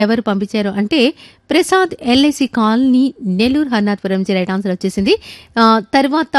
ఎవరు పంపించారు అంటే ప్రసాద్ ఎల్ఐసి కాలనీ నెల్లూరు హర్నాథపురం నుంచి రైట్ ఆన్సర్ వచ్చేసింది ఆ, తర్వాత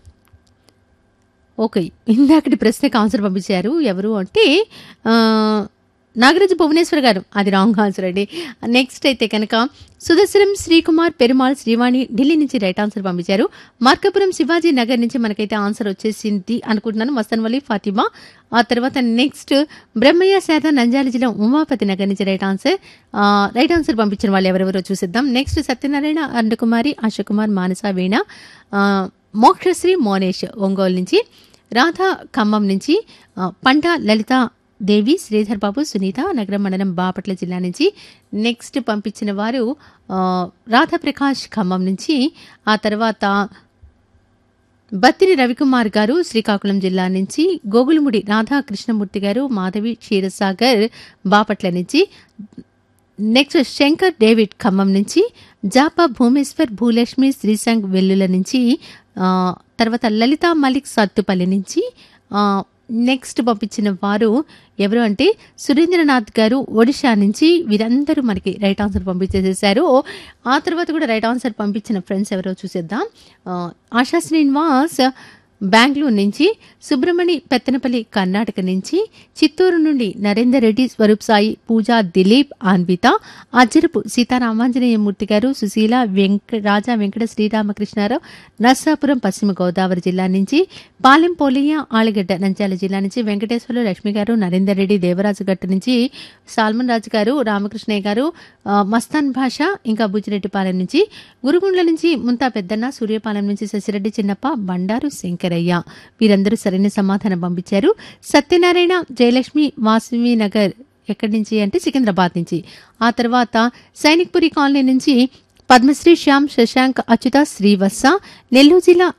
ఓకే ఇందాకటి ప్రశ్నకు ఆన్సర్ పంపించారు ఎవరు అంటే ఆ, నాగరాజు భువనేశ్వర్ గారు అది రాంగ్ ఆన్సర్ అండి నెక్స్ట్ అయితే కనుక సుదర్శనం శ్రీకుమార్ పెరుమాళ్ శ్రీవాణి ఢిల్లీ నుంచి రైట్ ఆన్సర్ పంపించారు మార్కాపురం శివాజీ నగర్ నుంచి మనకైతే ఆన్సర్ వచ్చేసింది అనుకుంటున్నాను మస్తన్వలి ఫాతిమా ఆ తర్వాత నెక్స్ట్ బ్రహ్మయ్య శాత నంద్యాల జిల్లా ఉమాపతి నగర్ నుంచి రైట్ ఆన్సర్ ఆ, రైట్ ఆన్సర్ పంపించిన వాళ్ళు ఎవరెవరో చూసిద్దాం నెక్స్ట్ సత్యనారాయణ అన్నకుమారి ఆశకుమార్ మానస వీణ ఆ, మోక్షశ్రీ మోనేష్ ఒంగోలు నుంచి రాధా ఖమ్మం నుంచి ఆ, పంట లలిత దేవి శ్రీధర్ బాబు సునీత నగరం మండలం బాపట్ల జిల్లా నుంచి నెక్స్ట్ పంపించిన వారు ఆ, రాధాప్రకాష్ ఖమ్మం నుంచి ఆ తర్వాత బత్తిని రవికుమార్ గారు శ్రీకాకుళం జిల్లా నుంచి గోగులముడి రాధా కృష్ణమూర్తి గారు మాధవి క్షీరసాగర్ బాపట్ల నుంచి నెక్స్ట్ శంకర్ డేవిడ్ ఖమ్మం నుంచి జాపా భూమేశ్వర్ భూలక్ష్మి శ్రీశంక్ వెల్లుల నుంచి ఆ, తర్వాత లలిత మలిక్ సత్తుపల్లి నుంచి ఆ, నెక్స్ట్ పంపించిన వారు ఎవరు అంటే సురేంద్రనాథ్ గారు ఒడిషా నుంచి వీరందరూ మనకి రైట్ ఆన్సర్ పంపించేసేసారు ఆ తర్వాత కూడా రైట్ ఆన్సర్ పంపించిన ఫ్రెండ్స్ ఎవరో చూసేద్దాం ఆ, ఆశా శ్రీనివాస్ బెంగళూరు నుంచి సుబ్రమణి పెత్తనపల్లి కర్ణాటక నుంచి చిత్తూరు నుండి నరేందర్ రెడ్డి స్వరూప్ సాయి పూజా దిలీప్ అన్విత అజ్జరపు సీతారామాంజనేయమూర్తి గారు సుశీల వెంక రాజా వెంకట శ్రీరామకృష్ణారావు నర్సాపురం పశ్చిమ గోదావరి జిల్లా నుంచి పాలెం పోలియ ఆలగడ్డ నంద్యాల జిల్లా నుంచి వెంకటేశ్వర్లు లక్ష్మి గారు నరేందర్ రెడ్డి దేవరాజు గట్టు నుంచి సాల్మన్ రాజు గారు రామకృష్ణయ్య గారు ఆ, మస్తాన్ భాష ఇంకా బుజ్జిరెడ్డిపాలెం నుంచి గురుగుండ్ల నుంచి ముంతా పెద్దన్న సూర్యపాలెం నుంచి శశిరెడ్డి చిన్నప్ప బండారు శంకరయ్య వీరందరూ సరైన సమాధానం పంపించారు సత్యనారాయణ జయలక్ష్మి వాసవి నగర్ ఎక్కడి నుంచి అంటే సికింద్రాబాద్ నుంచి ఆ తర్వాత సైనిక్పురి కాలనీ నుంచి పద్మశ్రీ శ్యామ్ శశాంక్ అచ్యుత శ్రీవత్స నెల్లూరు జిల్లా